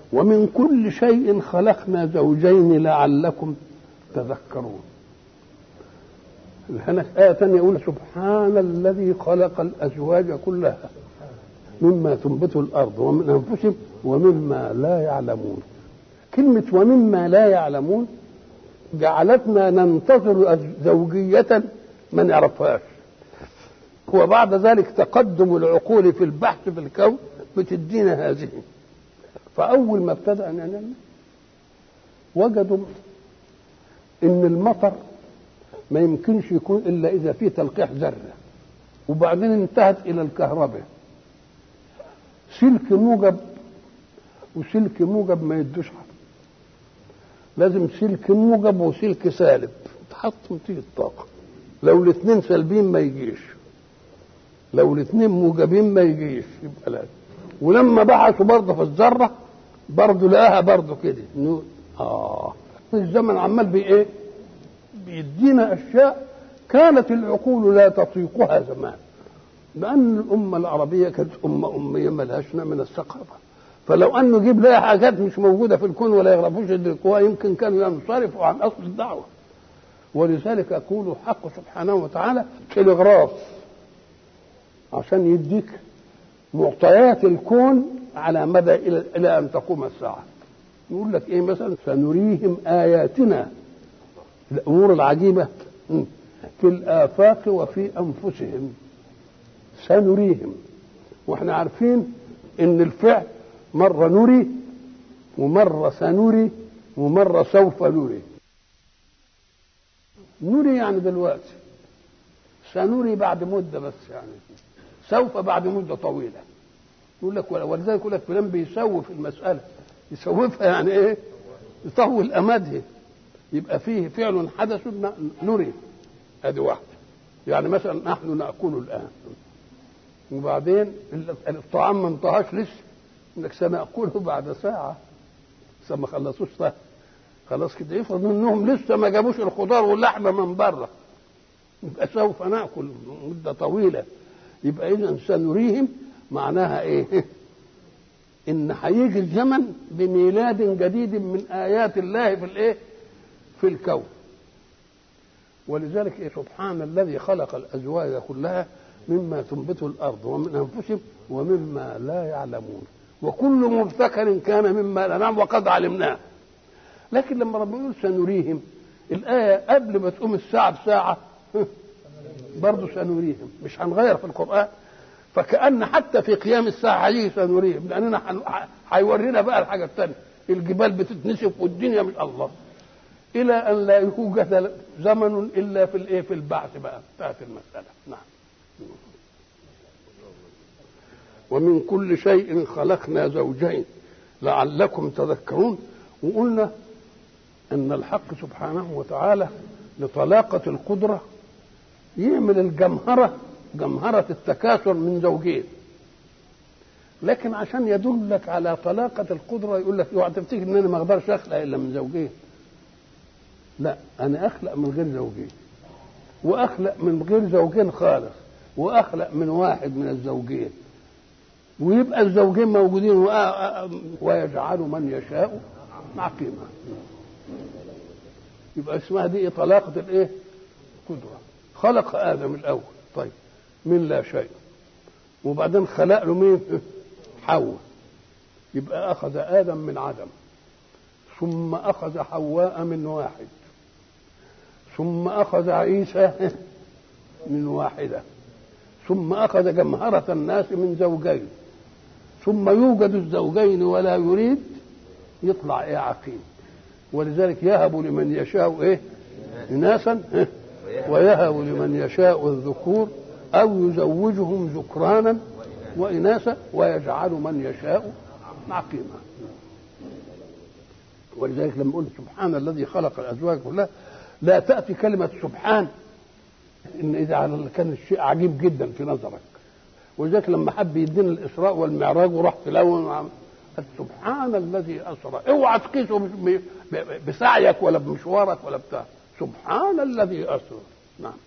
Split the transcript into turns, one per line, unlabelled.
ومن كل شيء خلقنا زوجين لعلكم تذكرون هناك آية ثانية يقول سبحان الذي خلق الأزواج كلها مما تنبت الأرض ومن أنفسهم ومما لا يعلمون كلمة ومما لا يعلمون جعلتنا ننتظر زوجية ما نعرفهاش وبعد ذلك تقدم العقول في البحث في الكون بتدينا هذه فأول ما ابتدأ نعمل وجدوا إن المطر ما يمكنش يكون إلا إذا فيه تلقيح ذرة وبعدين انتهت إلى الكهرباء سلك موجب وسلك موجب ما يدوش حاجة لازم سلك موجب وسلك سالب تحط وتيجي الطاقة لو الاثنين سالبين ما يجيش لو الاثنين موجبين ما يجيش يبقى لازم ولما بحثوا برضه في الذرة برضه لقاها برضه كده اه الزمن عمال بايه؟ بيدينا اشياء كانت العقول لا تطيقها زمان لان الامه العربيه كانت امه اميه ملهاش من الثقافه فلو انه جيب لها حاجات مش موجوده في الكون ولا يعرفوش يدركوها يمكن كانوا ينصرفوا عن اصل الدعوه ولذلك يقول الحق سبحانه وتعالى تلغراف عشان يديك معطيات الكون على مدى الى الى ان تقوم الساعه يقول لك ايه مثلا سنريهم اياتنا الامور العجيبه في الافاق وفي انفسهم سنريهم واحنا عارفين ان الفعل مره نري ومره سنري ومره سوف نري نري يعني دلوقتي سنري بعد مده بس يعني سوف بعد مده طويله يقول لك ولذلك يقول لك فلان بيسوف المساله يسوفها يعني ايه؟ يطول امدها يبقى فيه فعل حدث نري ادي واحده يعني مثلا نحن ناكل الان وبعدين الطعام ما انتهاش لسه انك سناكله بعد ساعه لسه ما خلصوش طهي خلاص كده يفرض انهم لسه ما جابوش الخضار واللحمه من بره يبقى سوف ناكل مده طويله يبقى اذا سنريهم معناها ايه؟ ان هيجي الزمن بميلاد جديد من ايات الله في الايه؟ في الكون ولذلك إيه سبحان الذي خلق الازواج كلها مما تنبت الارض ومن انفسهم ومما لا يعلمون وكل مبتكر كان مما لا نعلم وقد علمناه لكن لما ربنا يقول سنريهم الآية قبل ما تقوم الساعة بساعة برضه سنريهم مش هنغير في القرآن فكأن حتى في قيام الساعة هيجي سنريهم لأننا هيورينا بقى الحاجة الثانية الجبال بتتنسف والدنيا من الله إلى أن لا يوجد زمن إلا في الإيه في البعث بقى انتهت المسألة نعم ومن كل شيء خلقنا زوجين لعلكم تذكرون وقلنا ان الحق سبحانه وتعالى لطلاقة القدرة يعمل الجمهرة جمهرة التكاثر من زوجين لكن عشان يدلك على طلاقة القدرة يقول لك اوعى تفتكر ان انا ما اقدرش اخلق الا من زوجين لا انا اخلق من غير زوجين واخلق من غير زوجين خالص واخلق من واحد من الزوجين ويبقى الزوجين موجودين ويجعل من يشاء عقيما يبقى اسمها دي طلاقة الايه؟ قدرة خلق آدم الأول طيب من لا شيء وبعدين خلق له مين؟ حواء يبقى أخذ آدم من عدم ثم أخذ حواء من واحد ثم أخذ عيسى من واحدة ثم أخذ جمهرة الناس من زوجين ثم يوجد الزوجين ولا يريد يطلع ايه عقيم ولذلك يهب لمن يشاء ايه اناثا ويهب لمن يشاء الذكور او يزوجهم ذكرانا واناثا ويجعل من يشاء عقيما ولذلك لما قلت سبحان الذي خلق الازواج كلها لا تاتي كلمه سبحان ان اذا كان الشيء عجيب جدا في نظرك ولذلك لما حب يدينا الاسراء والمعراج وراح تلون سبحان الذي اسرى اوعى تقيسه بسعيك ولا بمشوارك ولا بتاع سبحان الذي اسرى نعم